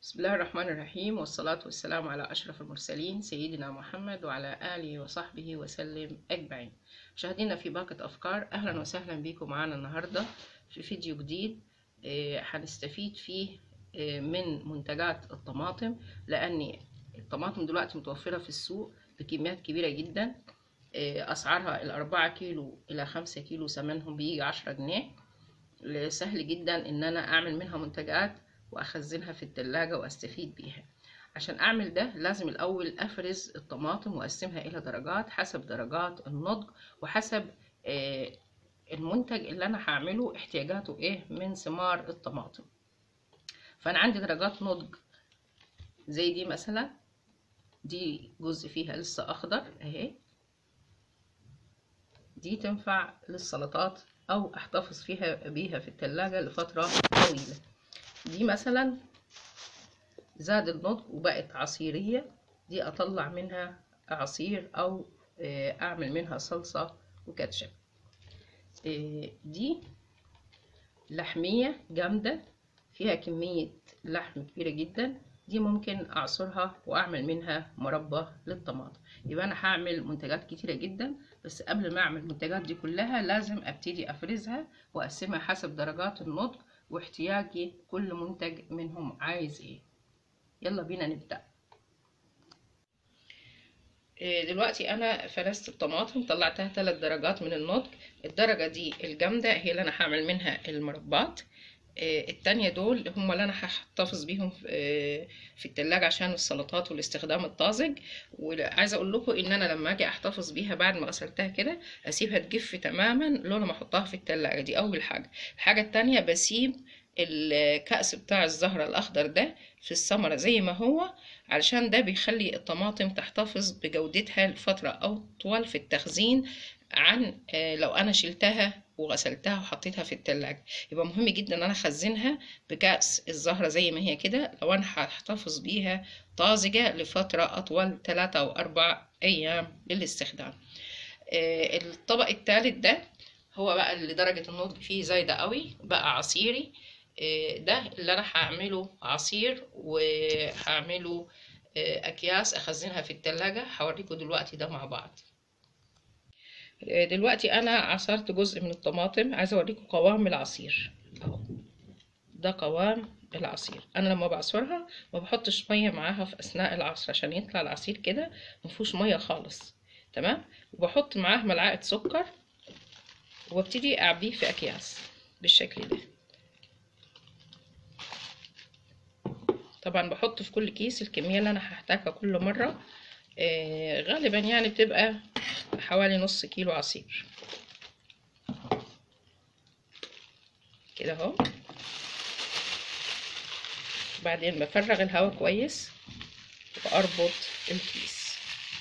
بسم الله الرحمن الرحيم والصلاة والسلام على أشرف المرسلين سيدنا محمد وعلى آله وصحبه وسلم أجمعين مشاهدينا في باقة أفكار أهلا وسهلا بكم معنا النهاردة في فيديو جديد آه، هنستفيد فيه آه، من منتجات الطماطم لأن الطماطم دلوقتي متوفرة في السوق بكميات كبيرة جدا آه، أسعارها الأربعة كيلو إلى خمسة كيلو ثمنهم بيجي عشرة جنيه سهل جدا إن أنا أعمل منها منتجات واخزنها في التلاجة واستفيد بيها عشان اعمل ده لازم الاول افرز الطماطم واقسمها الى درجات حسب درجات النضج وحسب آه، المنتج اللي انا هعمله احتياجاته ايه من ثمار الطماطم فانا عندي درجات نضج زي دي مثلا دي جزء فيها لسه اخضر اهي دي تنفع للسلطات او احتفظ فيها بيها في التلاجة لفترة طويلة دي مثلا زاد النضج وبقت عصيرية دي أطلع منها عصير أو أعمل منها صلصة وكاتشب دي لحمية جامدة فيها كمية لحم كبيرة جدا دي ممكن أعصرها وأعمل منها مربى للطماطم يبقى أنا هعمل منتجات كتيرة جدا بس قبل ما أعمل المنتجات دي كلها لازم أبتدي أفرزها وأقسمها حسب درجات النضج واحتياجي كل منتج منهم عايز ايه يلا بينا نبدأ دلوقتي انا فرزت الطماطم طلعتها ثلاث درجات من النضج الدرجة دي الجامدة هي اللي انا هعمل منها المربات التانية دول هم اللي انا هحتفظ بيهم في التلاجة عشان السلطات والاستخدام الطازج وعايزة اقول لكم ان انا لما اجي احتفظ بيها بعد ما غسلتها كده اسيبها تجف تماما لولا ما احطها في التلاجة دي اول حاجة الحاجة التانية بسيب الكأس بتاع الزهرة الاخضر ده في الثمرة زي ما هو علشان ده بيخلي الطماطم تحتفظ بجودتها لفترة اطول في التخزين عن لو انا شلتها وغسلتها وحطيتها في التلاجة يبقى مهم جدا ان انا اخزنها بكأس الزهرة زي ما هي كده لو انا هحتفظ بيها طازجة لفترة اطول ثلاثة او اربع ايام للاستخدام الطبق الثالث ده هو بقى اللي درجة النضج فيه زايدة قوي بقى عصيري ده اللي انا هعمله عصير وهعمله اكياس اخزنها في التلاجة هوريكم دلوقتي ده مع بعض دلوقتي انا عصرت جزء من الطماطم عايزه اوريكم قوام العصير اهو ده قوام العصير انا لما بعصرها ما بحطش ميه معاها في اثناء العصر عشان يطلع العصير كده مفيهوش ميه خالص تمام وبحط معاه ملعقه سكر وابتدي اعبيه في اكياس بالشكل ده طبعا بحط في كل كيس الكميه اللي انا هحتاجها كل مره آه غالبا يعني بتبقى حوالي نص كيلو عصير كده اهو بعدين بفرغ الهواء كويس واربط الكيس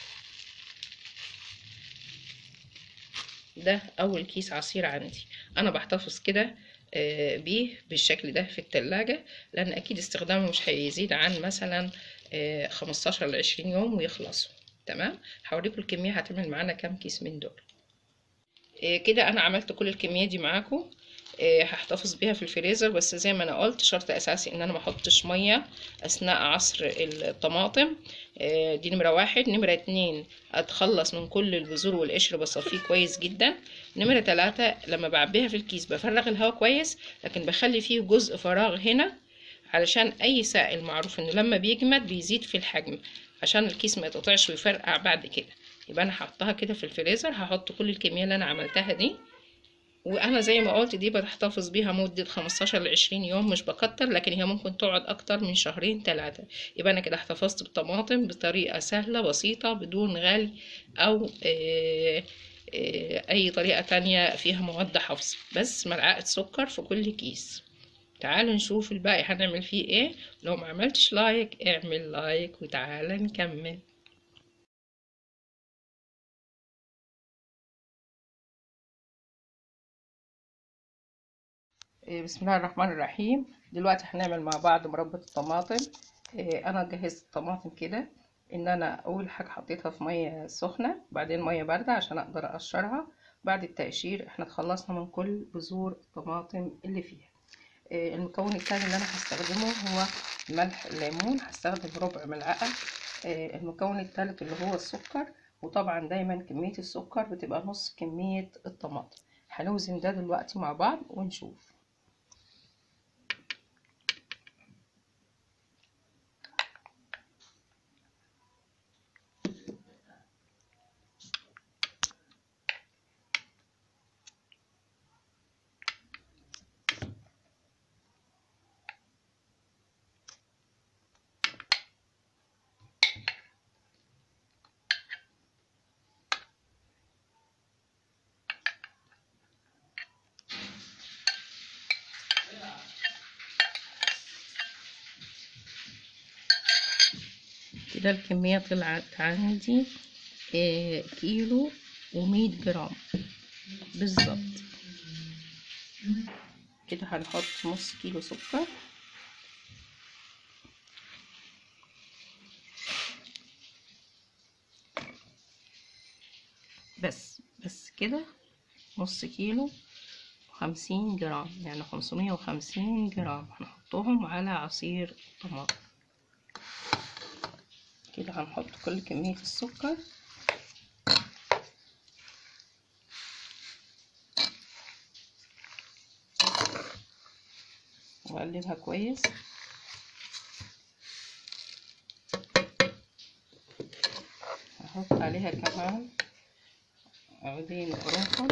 ده اول كيس عصير عندي انا بحتفظ كده بيه بالشكل ده في التلاجة لان اكيد استخدامه مش هيزيد عن مثلا خمستاشر لعشرين يوم ويخلصوا تمام هوريكم الكمية هتعمل معانا كام كيس من دول كده انا عملت كل الكمية دي معاكم هحتفظ بيها في الفريزر بس زي ما انا قلت شرط اساسي ان انا ما احطش ميه اثناء عصر الطماطم دي نمره واحد نمره اتنين اتخلص من كل البذور والقشر بصفيه كويس جدا نمره تلاتة لما بعبيها في الكيس بفرغ الهواء كويس لكن بخلي فيه جزء فراغ هنا علشان اي سائل معروف انه لما بيجمد بيزيد في الحجم عشان الكيس ما يتقطعش ويفرقع بعد كده يبقى انا هحطها كده في الفريزر هحط كل الكميه اللي انا عملتها دي وانا زي ما قلت دي بتحتفظ بيها مدة 15 ل 20 يوم مش بكتر لكن هي ممكن تقعد اكتر من شهرين ثلاثة يبقى انا كده احتفظت بالطماطم بطريقة سهلة بسيطة بدون غلي او آآ آآ اي طريقة تانية فيها مواد حفظ بس ملعقة سكر في كل كيس تعالوا نشوف الباقي هنعمل فيه ايه لو ما عملتش لايك اعمل لايك وتعالى نكمل بسم الله الرحمن الرحيم دلوقتي هنعمل مع بعض مربى الطماطم انا جهزت الطماطم كده ان انا اول حاجه حطيتها في ميه سخنه بعدين ميه بارده عشان اقدر اقشرها بعد التقشير احنا اتخلصنا من كل بذور الطماطم اللي فيها آه، المكون التاني اللي انا هستخدمه هو ملح الليمون هستخدم ربع ملعقة آه، المكون التالت اللي هو السكر وطبعا دايما كمية السكر بتبقى نص كمية الطماطم هنوزن ده دلوقتي مع بعض ونشوف كده الكمية طلعت عندي آه، كيلو ومية جرام بالظبط كده هنحط نص كيلو سكر بس بس كده نص كيلو وخمسين جرام يعني خمسمية وخمسين جرام هنحطهم على عصير الطماطم كده هنحط كل كمية السكر وأقلبها كويس هحط عليها كمان عودين قرنفل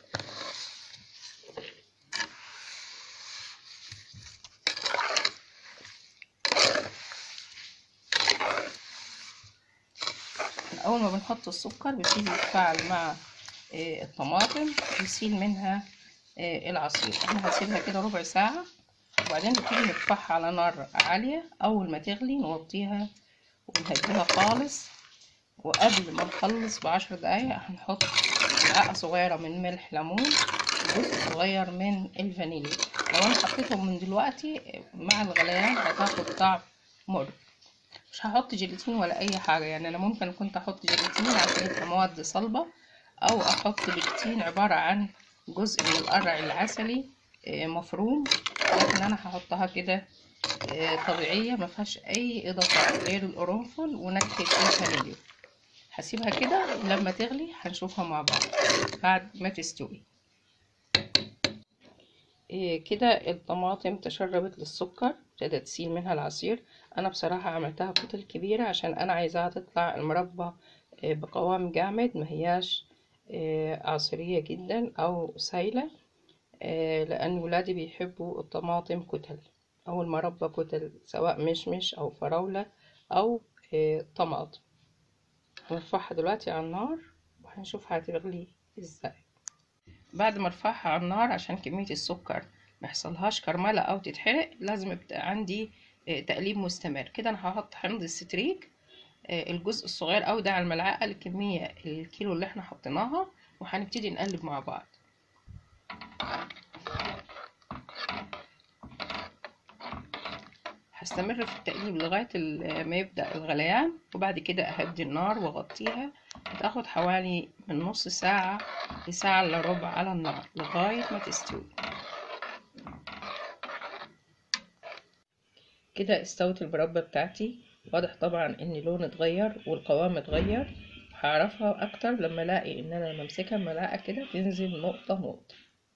اول ما بنحط السكر بيبتدي يتفاعل مع آه، الطماطم يسيل منها آه، العصير احنا هنسيبها كده ربع ساعة وبعدين نبتدي نرفعها على نار عالية اول ما تغلي نوطيها ونهديها خالص وقبل ما نخلص بعشر دقايق هنحط ملعقة صغيرة من ملح ليمون وجزء صغير من الفانيليا لو انا حطيتهم من دلوقتي مع الغليان هتاخد طعم مر مش هحط جيلاتين ولا اي حاجه يعني انا ممكن كنت احط جيلاتين عشان تبقى مواد صلبه او احط بيكتين عباره عن جزء من القرع العسلي آه، مفروم لكن انا هحطها كده آه، طبيعيه ما فيهاش اي اضافات غير القرنفل ونكهه الفانيليا هسيبها كده لما تغلي هنشوفها مع بعض بعد ما تستوي إيه كده الطماطم تشربت للسكر ابتدت تسيل منها العصير انا بصراحة عملتها كتل كبيرة عشان انا عايزاها تطلع المربى إيه بقوام جامد ما هياش إيه عصرية جدا او سايلة إيه لان ولادي بيحبوا الطماطم كتل او المربى كتل سواء مشمش او فراولة او إيه طماطم هنرفعها دلوقتي على النار وهنشوف هتغلي ازاي بعد ما ارفعها على النار عشان كمية السكر محصلهاش كرملة او تتحرق لازم يبقى عندي آه، تقليب مستمر كده انا هحط حمض الستريك آه، الجزء الصغير اوي ده على الملعقة الكمية الكيلو اللي احنا حطيناها وهنبتدي نقلب مع بعض هستمر في التقليب لغاية ال- ما يبدأ الغليان وبعد كده أهدي النار وأغطيها هتاخد حوالي من نص ساعة لساعة إلا ربع على النار لغاية ما تستوي كده استوت المربى بتاعتي واضح طبعا ان لون اتغير والقوام اتغير هعرفها اكتر لما الاقي ان انا لما امسكها الملاعقة كده تنزل نقطة نقطة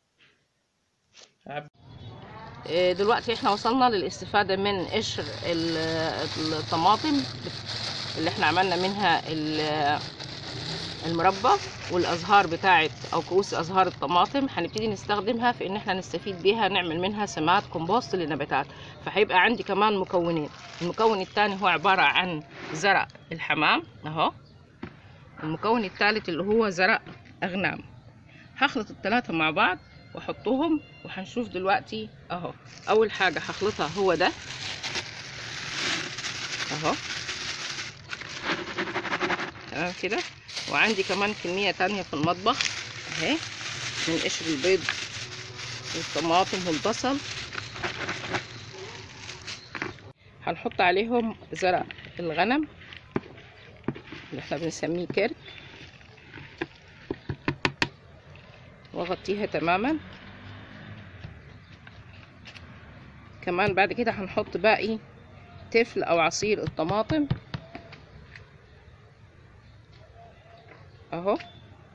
عب- إيه دلوقتي احنا وصلنا للاستفادة من قشر ال- الطماطم اللي احنا عملنا منها ال- المربى والازهار بتاعت او كؤوس ازهار الطماطم هنبتدي نستخدمها في ان احنا نستفيد بيها نعمل منها سماد كومبوست للنباتات فهيبقى عندي كمان مكونين المكون الثاني هو عبارة عن زرع الحمام اهو المكون الثالث اللي هو زرع اغنام هخلط الثلاثة مع بعض واحطهم وهنشوف دلوقتي اهو اول حاجة هخلطها هو ده اهو تمام كده وعندي كمان كمية تانية في المطبخ اهي من قشر البيض والطماطم والبصل هنحط عليهم زرع الغنم اللي احنا بنسميه كرك واغطيها تماما كمان بعد كده هنحط باقي تفل او عصير الطماطم اهو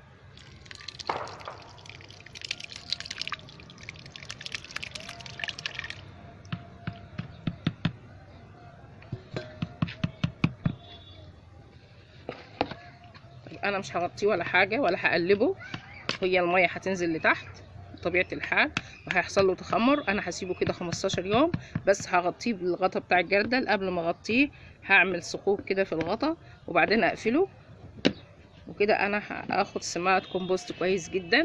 انا مش هغطيه ولا حاجه ولا هقلبه هي الميه هتنزل لتحت بطبيعه الحال وهيحصل له تخمر انا هسيبه كده 15 يوم بس هغطيه بالغطا بتاع الجردل قبل ما اغطيه هعمل ثقوب كده في الغطا وبعدين اقفله وكده انا هاخد سماد كومبوست كويس جدا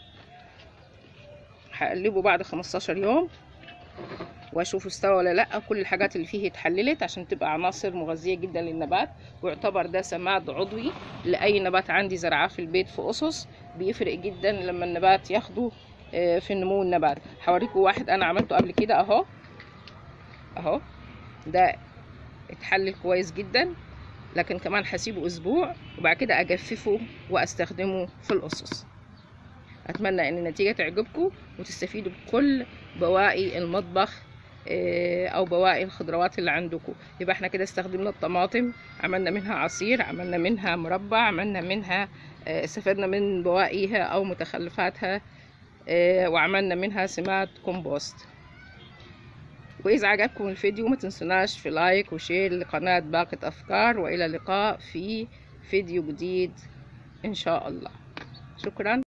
هقلبه بعد 15 يوم واشوفه استوى ولا لا كل الحاجات اللي فيه اتحللت عشان تبقى عناصر مغذيه جدا للنبات ويعتبر ده سماد عضوي لاي نبات عندي زرعاه في البيت في اسس بيفرق جدا لما النبات ياخده في نمو النبات هوريكم واحد انا عملته قبل كده اهو اهو ده اتحلل كويس جدا لكن كمان هسيبه اسبوع وبعد كده اجففه واستخدمه في الاسس اتمنى ان النتيجه تعجبكم وتستفيدوا بكل بواقي المطبخ او بواقي الخضروات اللي عندكم يبقى احنا كده استخدمنا الطماطم عملنا منها عصير عملنا منها مربى عملنا منها استفدنا من بواقيها او متخلفاتها وعملنا منها سماد كومبوست واذا عجبكم الفيديو ما تنسوناش في لايك وشير لقناه باقة افكار والى اللقاء في فيديو جديد ان شاء الله شكرا